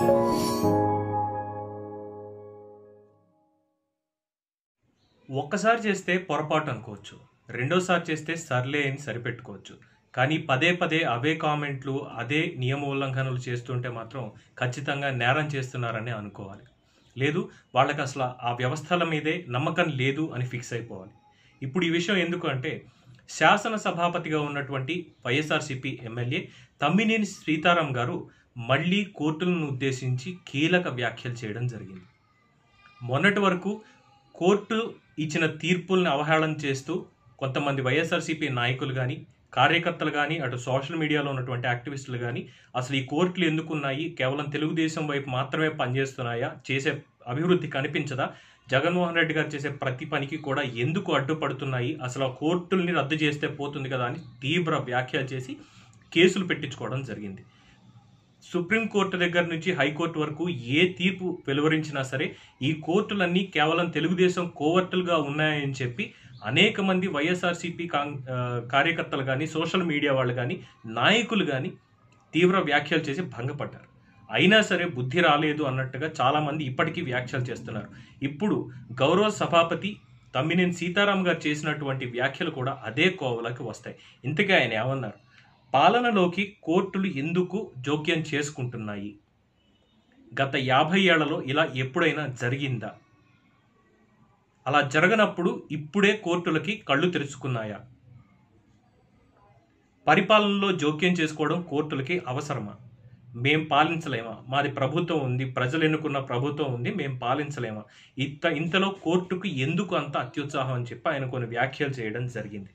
ఒక్కసారి చేస్తే పొరపాటు అనుకోవచ్చు రెండోసారి చేస్తే సర్లే అని సరిపెట్టుకోవచ్చు కానీ పదే పదే అవే కామెంట్లు అదే నియమ ఉల్లంఘనలు చేస్తుంటే మాత్రం ఖచ్చితంగా నేరం చేస్తున్నారని అనుకోవాలి లేదు వాళ్ళకి అసలు ఆ వ్యవస్థల మీదే నమ్మకం లేదు అని ఫిక్స్ అయిపోవాలి ఇప్పుడు ఈ విషయం ఎందుకు అంటే శాసన సభాపతిగా ఉన్నటువంటి వైఎస్ఆర్సీపీ ఎమ్మెల్యే తమ్మినేని సీతారాం గారు మళ్ళీ కోర్టులను ఉద్దేశించి కీలక వ్యాఖ్యలు చేయడం జరిగింది మొన్నటి వరకు కోర్టు ఇచ్చిన తీర్పుల్ని అవహేళన చేస్తూ కొంతమంది వైఎస్ఆర్సీపీ నాయకులు కానీ కార్యకర్తలు కానీ అటు సోషల్ మీడియాలో ఉన్నటువంటి యాక్టివిస్టులు కానీ అసలు ఈ కోర్టులు ఎందుకున్నాయి కేవలం తెలుగుదేశం వైపు మాత్రమే పనిచేస్తున్నాయా చేసే అభివృద్ధి కనిపించదా జగన్మోహన్ రెడ్డి గారు చేసే ప్రతి పనికి కూడా ఎందుకు అడ్డుపడుతున్నాయి అసలు ఆ కోర్టుల్ని రద్దు చేస్తే పోతుంది కదా అని తీవ్ర వ్యాఖ్యలు చేసి కేసులు పెట్టించుకోవడం జరిగింది సుప్రీంకోర్టు దగ్గర నుంచి హైకోర్టు వరకు ఏ తీర్పు వెలువరించినా సరే ఈ కోర్టులన్నీ కేవలం తెలుగుదేశం కోవర్టులుగా ఉన్నాయని చెప్పి అనేక మంది వైఎస్ఆర్సీపీ కాంగ్ ఆ, కార్యకర్తలు కానీ సోషల్ మీడియా వాళ్ళు కానీ నాయకులు కానీ తీవ్ర వ్యాఖ్యలు చేసి భంగపడ్డారు అయినా సరే బుద్ధి రాలేదు అన్నట్టుగా చాలామంది ఇప్పటికీ వ్యాఖ్యలు చేస్తున్నారు ఇప్పుడు గౌరవ సభాపతి తమ్మినేని సీతారాం గారు చేసినటువంటి వ్యాఖ్యలు కూడా అదే కోవలకి వస్తాయి ఇంతకీ ఆయన ఏమన్నారు పాలనలోకి కోర్టులు ఎందుకు జోక్యం చేసుకుంటున్నాయి గత యాభై ఏళ్లలో ఇలా ఎప్పుడైనా జరిగిందా అలా జరగనప్పుడు ఇప్పుడే కోర్టులకి కళ్ళు తెరుచుకున్నాయా పరిపాలనలో జోక్యం చేసుకోవడం కోర్టులకి అవసరమా మేం పాలించలేమా మాది ప్రభుత్వం ఉంది ప్రజలు ఎన్నుకున్న ప్రభుత్వం ఉంది మేం పాలించలేమా ఇంత ఇంతలో కోర్టుకు ఎందుకు అంత అత్యుత్సాహం అని చెప్పి ఆయన కొన్ని వ్యాఖ్యలు చేయడం జరిగింది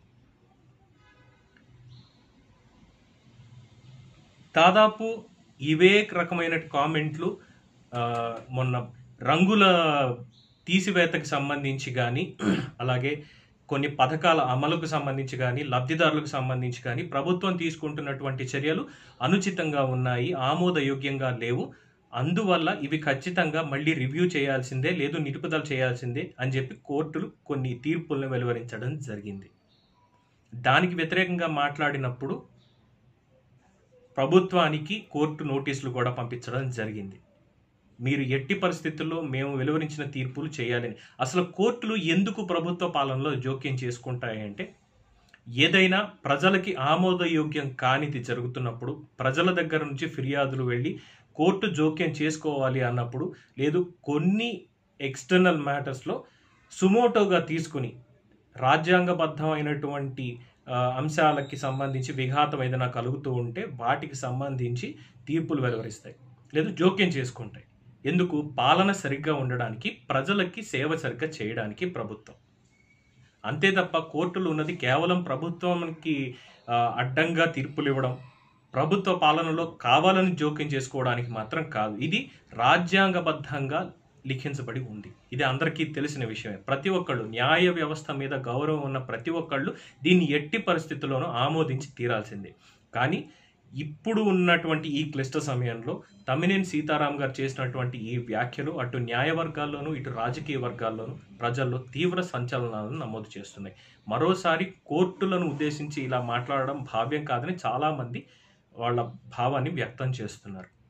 దాదాపు ఇవే రకమైన కామెంట్లు ఆ, మొన్న రంగుల తీసివేతకి సంబంధించి కానీ అలాగే కొన్ని పథకాల అమలుకు సంబంధించి కానీ లబ్ధిదారులకు సంబంధించి కానీ ప్రభుత్వం తీసుకుంటున్నటువంటి చర్యలు అనుచితంగా ఉన్నాయి ఆమోదయోగ్యంగా లేవు అందువల్ల ఇవి ఖచ్చితంగా మళ్ళీ రివ్యూ చేయాల్సిందే లేదు నిలుపుదల చేయాల్సిందే అని చెప్పి కోర్టులు కొన్ని తీర్పులను వెలువరించడం జరిగింది దానికి వ్యతిరేకంగా మాట్లాడినప్పుడు ప్రభుత్వానికి కోర్టు నోటీసులు కూడా పంపించడం జరిగింది మీరు ఎట్టి పరిస్థితుల్లో మేము వెలువరించిన తీర్పులు చేయాలని అసలు కోర్టులు ఎందుకు ప్రభుత్వ పాలనలో జోక్యం చేసుకుంటాయంటే ఏదైనా ప్రజలకి ఆమోదయోగ్యం కానిది జరుగుతున్నప్పుడు ప్రజల దగ్గర నుంచి ఫిర్యాదులు వెళ్ళి కోర్టు జోక్యం చేసుకోవాలి అన్నప్పుడు లేదు కొన్ని ఎక్స్టర్నల్ మ్యాటర్స్లో సుమోటోగా తీసుకుని రాజ్యాంగబద్ధమైనటువంటి ఆ, అంశాలకి సంబంధించి విఘాతం ఏదైనా కలుగుతూ ఉంటే వాటికి సంబంధించి తీర్పులు వెలువరిస్తాయి లేదు జోక్యం చేసుకుంటాయి ఎందుకు పాలన సరిగ్గా ఉండడానికి ప్రజలకి సేవ సరిగ్గా చేయడానికి ప్రభుత్వం అంతే తప్ప కోర్టులు ఉన్నది కేవలం ప్రభుత్వానికి ఆ, అడ్డంగా తీర్పులు ఇవ్వడం ప్రభుత్వ పాలనలో కావాలని జోక్యం చేసుకోవడానికి మాత్రం కాదు ఇది రాజ్యాంగబద్ధంగా లిఖించబడి ఉంది ఇది అందరికీ తెలిసిన విషయమే ప్రతి ఒక్కళ్ళు న్యాయ వ్యవస్థ మీద గౌరవం ఉన్న ప్రతి ఒక్కళ్ళు దీన్ని ఎట్టి పరిస్థితుల్లోనూ ఆమోదించి తీరాల్సిందే కానీ ఇప్పుడు ఉన్నటువంటి ఈ క్లిష్ట సమయంలో తమ్మినేని సీతారాం గారు చేసినటువంటి ఈ వ్యాఖ్యలు అటు న్యాయ వర్గాల్లోనూ ఇటు రాజకీయ వర్గాల్లోనూ ప్రజల్లో తీవ్ర సంచలనాలను నమోదు చేస్తున్నాయి మరోసారి కోర్టులను ఉద్దేశించి ఇలా మాట్లాడడం భావ్యం కాదని చాలామంది వాళ్ళ భావాన్ని వ్యక్తం చేస్తున్నారు